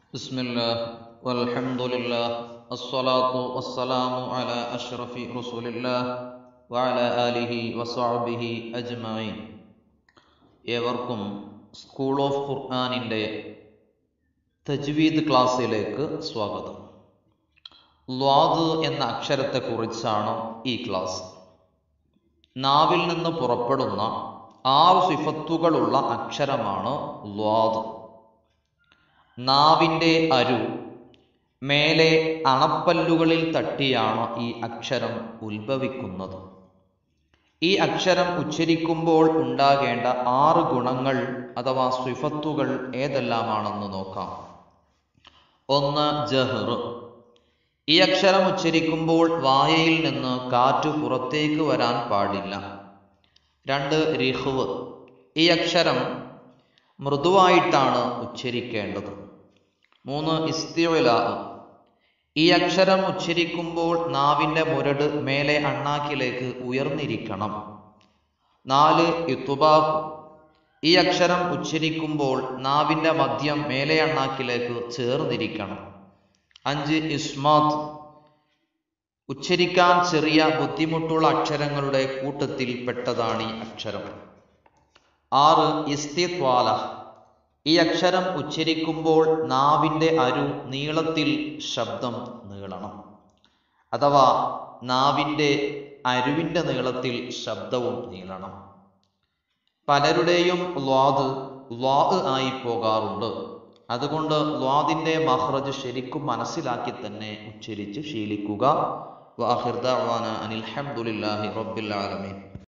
بسم الله والحمد لله الصلاة والسلام على أشرف رسول الله وعلى آله وصحبه أجمعين ഏവർക്കും school of ഖുർആാനിൻ്റെ തജ്വീദ് ക്ലാസ്സിലേക്ക് സ്വാഗതം ലാദ് എന്ന അക്ഷരത്തെക്കുറിച്ചാണ് ഈ ക്ലാസ് നാവിൽ നിന്ന് പുറപ്പെടുന്ന ആറ് സിഫത്തുകളുള്ള അക്ഷരമാണ് ലാദ് നാവിൻ്റെ അരു മേലെ അണപ്പല്ലുകളിൽ തട്ടിയാണ് ഈ അക്ഷരം ഉത്ഭവിക്കുന്നത് ഈ അക്ഷരം ഉച്ചരിക്കുമ്പോൾ ഉണ്ടാകേണ്ട ആറ് ഗുണങ്ങൾ അഥവാ സ്വിഫത്തുകൾ ഏതെല്ലാമാണെന്ന് നോക്കാം ഒന്ന് ജഹർ ഈ അക്ഷരം ഉച്ചരിക്കുമ്പോൾ വായയിൽ നിന്ന് കാറ്റ് പുറത്തേക്ക് വരാൻ പാടില്ല രണ്ട് റിഹ്വ് ഈ അക്ഷരം മൃദുവായിട്ടാണ് ഉച്ചരിക്കേണ്ടത് മൂന്ന് ഇസ്തിവല ഈ അക്ഷരം ഉച്ചരിക്കുമ്പോൾ നാവിൻ്റെ മുരട് മേലെ അണ്ണാക്കിലേക്ക് ഉയർന്നിരിക്കണം നാല് ഇത്തുബാബ് ഈ അക്ഷരം ഉച്ചരിക്കുമ്പോൾ നാവിൻ്റെ മദ്യം മേലെ അണ്ണാക്കിലേക്ക് ചേർന്നിരിക്കണം അഞ്ച് ഇസ്മാത്ത് ഉച്ചരിക്കാൻ ചെറിയ ബുദ്ധിമുട്ടുള്ള അക്ഷരങ്ങളുടെ കൂട്ടത്തിൽ പെട്ടതാണ് ഈ അക്ഷരം ആറ് ഇസ്തിത്വാല ഈ അക്ഷരം ഉച്ചരിക്കുമ്പോൾ നാവിൻ്റെ അരു നീളത്തിൽ ശബ്ദം നീളണം അഥവാ നാവിൻ്റെ അരുവിൻ്റെ നീളത്തിൽ ശബ്ദവും നീളണം പലരുടെയും ലാദ് ലാദ് ആയി പോകാറുണ്ട് അതുകൊണ്ട് ലാദിൻ്റെ മഹ്റജ് ശരിക്കും മനസ്സിലാക്കി തന്നെ ഉച്ചരിച്ച് ശീലിക്കുക വാഹിർദാന അനിൽ ഹംദുലില്ലാഹി റബ്ബിൽ ആലമീൻ